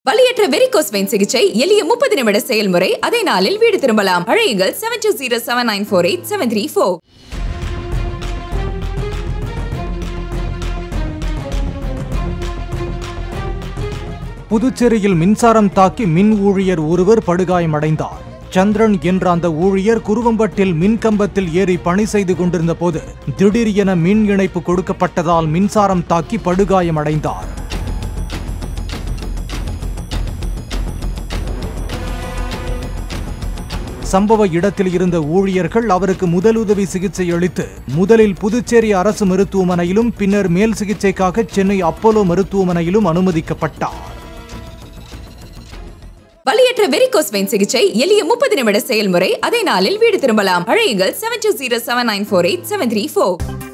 வலியற்ற varicose vein சிகிச்சை எளிய முப்பது நிமிட செயல்முறை அதே நாளில் வீடு திரும்பலாம் அழையுங்கள் seven two zero seven nine four eight seven three four புதுச்சேரியில் மின்சாரம் தாக்கி மின் ஊழியர் ஒருவர் படுகாயமடைந்தார் சந்திரன் என்ற அந்த ஊழியர் குருவம்பட்டில் மின் கம்பத்தில் ஏறி பணி செய்து கொண்டிருந்த போது திடீர் என மின் இணைப்பு கொடுக்கப்பட்டதால் மின்சாரம் தாக்கி படுகாயமடைந்தார் சம்பவ இடத்தில் இருந்த ஊழியர்கள் அவருக்கு முதலுதவி சிகிச்சை அளித்து முதலில் புதுச்சேரி அரசு மருத்துவமனையிலும் பின்னர் மேல் சிகிச்சைக்காக சென்னை அப்போலோ மருத்துவமனையிலும் அனுமதிக்கப்பட்டார் வலியற்ற வெரிகோஸ் வெயின் சிகிச்சை எளிய முப்பது நிமிட செயல்முறை அதே நாளில் வீடு திரும்பலாம் அழையுங்கள் seven two zero seven nine four eight seven three four